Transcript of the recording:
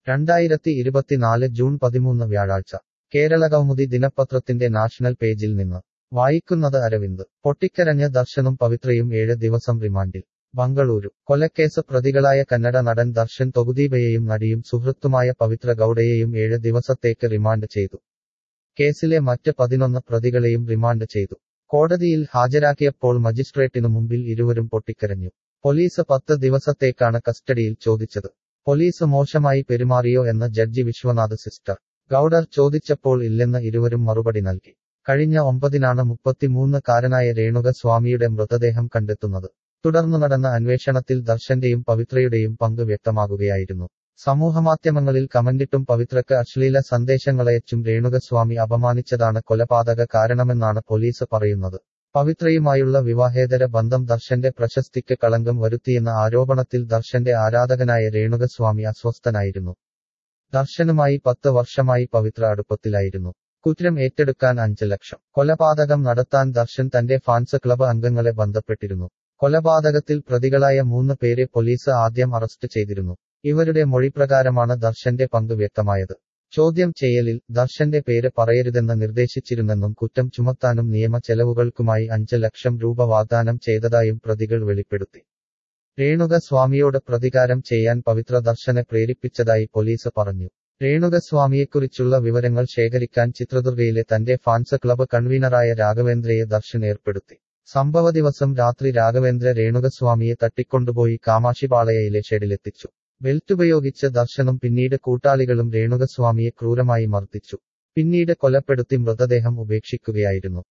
രണ്ടായിരത്തി ഇരുപത്തിനാല് ജൂൺ പതിമൂന്ന് വ്യാഴാഴ്ച കേരളകൗമുദി ദിനപത്രത്തിന്റെ നാഷണൽ പേജിൽ നിന്ന് വായിക്കുന്നത് അരവിന്ദ് പൊട്ടിക്കരഞ്ഞ ദർശനും പവിത്രയും ഏഴ് ദിവസം റിമാൻഡിൽ ബംഗളൂരു കൊലക്കേസ് പ്രതികളായ കന്നഡ നടൻ ദർശൻ തൊകുദീപയെയും നടിയും സുഹൃത്തുമായ പവിത്ര ഗൌഡയെയും ഏഴ് ദിവസത്തേക്ക് റിമാൻഡ് ചെയ്തു കേസിലെ മറ്റ് പതിനൊന്ന് പ്രതികളെയും റിമാൻഡ് ചെയ്തു കോടതിയിൽ ഹാജരാക്കിയപ്പോൾ മജിസ്ട്രേറ്റിനു മുമ്പിൽ ഇരുവരും പൊട്ടിക്കരഞ്ഞു പോലീസ് പത്ത് ദിവസത്തേക്കാണ് കസ്റ്റഡിയിൽ ചോദിച്ചത് പോലീസ് മോശമായി പെരുമാറിയോ എന്ന് ജഡ്ജി വിശ്വനാഥ് സിസ്റ്റർ ഗൌഡർ ചോദിച്ചപ്പോൾ ഇല്ലെന്ന് ഇരുവരും മറുപടി നൽകി കഴിഞ്ഞ ഒമ്പതിനാണ് മുപ്പത്തിമൂന്ന് കാരനായ രേണുക സ്വാമിയുടെ മൃതദേഹം കണ്ടെത്തുന്നത് തുടർന്നു നടന്ന അന്വേഷണത്തിൽ ദർശന്റെയും പവിത്രയുടെയും പങ്ക് വ്യക്തമാകുകയായിരുന്നു സമൂഹമാധ്യമങ്ങളിൽ കമന്റിട്ടും പവിത്രക്ക് അശ്ലീല സന്ദേശങ്ങളയച്ചും രേണുകസ്വാമി അപമാനിച്ചതാണ് കൊലപാതക കാരണമെന്നാണ് പോലീസ് പറയുന്നത് പവിത്രയുമായുള്ള വിവാഹേതര ബന്ധം ദർശന്റെ പ്രശസ്തിക്ക് കളങ്കം വരുത്തിയെന്ന ആരോപണത്തിൽ ദർശന്റെ ആരാധകനായ രേണുകസ്വാമി അസ്വസ്ഥനായിരുന്നു ദർശനുമായി പത്ത് വർഷമായി പവിത്ര അടുപ്പത്തിലായിരുന്നു കുറ്റം ഏറ്റെടുക്കാൻ അഞ്ച് ലക്ഷം കൊലപാതകം നടത്താൻ ദർശൻ തന്റെ ഫാൻസ് ക്ലബ് അംഗങ്ങളെ ബന്ധപ്പെട്ടിരുന്നു കൊലപാതകത്തിൽ പ്രതികളായ മൂന്ന് പേരെ പോലീസ് ആദ്യം അറസ്റ്റ് ചെയ്തിരുന്നു ഇവരുടെ മൊഴിപ്രകാരമാണ് ദർശന്റെ പങ്ക് വ്യക്തമായത് ചോദ്യം ചെയ്യലിൽ ദർശന്റെ പേര് പറയരുതെന്ന് നിർദ്ദേശിച്ചിരുന്നെന്നും കുറ്റം ചുമത്താനും നിയമ ചെലവുകൾക്കുമായി അഞ്ച് ലക്ഷം രൂപ വാഗ്ദാനം ചെയ്തതായും പ്രതികൾ വെളിപ്പെടുത്തി രേണുക സ്വാമിയോട് പ്രതികാരം ചെയ്യാൻ പവിത്ര ദർശനെ പ്രേരിപ്പിച്ചതായി പോലീസ് പറഞ്ഞു രേണുകസ്വാമിയെക്കുറിച്ചുള്ള വിവരങ്ങൾ ശേഖരിക്കാൻ ചിത്രദുർഗയിലെ തന്റെ ഫാൻസ് ക്ലബ്ബ് കൺവീനറായ രാഘവേന്ദ്രയെ ദർശൻ ഏർപ്പെടുത്തി സംഭവ ദിവസം രാത്രി രാഘവേന്ദ്ര രേണുകസ്വാമിയെ തട്ടിക്കൊണ്ടുപോയി കാമാഷിപാളയയിലെ ഷെഡിലെത്തിച്ചു ബെൽറ്റുപയോഗിച്ച് ദർശനും പിന്നീട് കൂട്ടാളികളും രേണുകസ്വാമിയെ ക്രൂരമായി മർദ്ദിച്ചു പിന്നീട് കൊലപ്പെടുത്തി മൃതദേഹം ഉപേക്ഷിക്കുകയായിരുന്നു